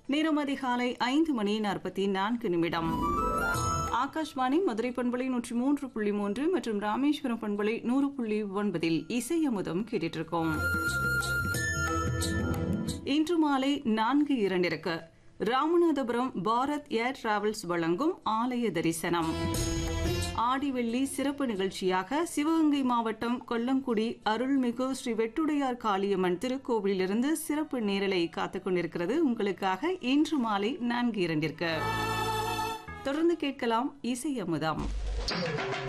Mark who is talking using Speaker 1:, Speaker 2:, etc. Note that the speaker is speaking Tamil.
Speaker 1: நேரம் அதிகாலை ஐந்து மணி நாற்பத்தி நான்கு நிமிடம் ஆகாஷ்வாணி மதுரை பண்பலை நூற்றி மூன்று புள்ளி மூன்று மற்றும் ராமேஸ்வரம் பண்பலை நூறு புள்ளி ஒன்பதில் இசை அமுதம் கேட்டுட்டு இருக்கோம் இன்று மாலை நான்கு இரண்டிற்கு ராமநாதபுரம் பாரத் ஏர் டிராவல்ஸ் வழங்கும் ஆலய தரிசனம் ஆடிவெள்ளி சிறப்பு நிகழ்ச்சியாக சிவகங்கை மாவட்டம் கொல்லங்குடி அருள்மிகு ஸ்ரீ வெட்டுடையார் காளியம்மன் திருக்கோவிலிருந்து சிறப்பு நேரலை காத்துக் கொண்டிருக்கிறது உங்களுக்காக இன்று மாலை நான்கு இரண்டிற்கு தொடர்ந்து கேட்கலாம் இசை அமுதம்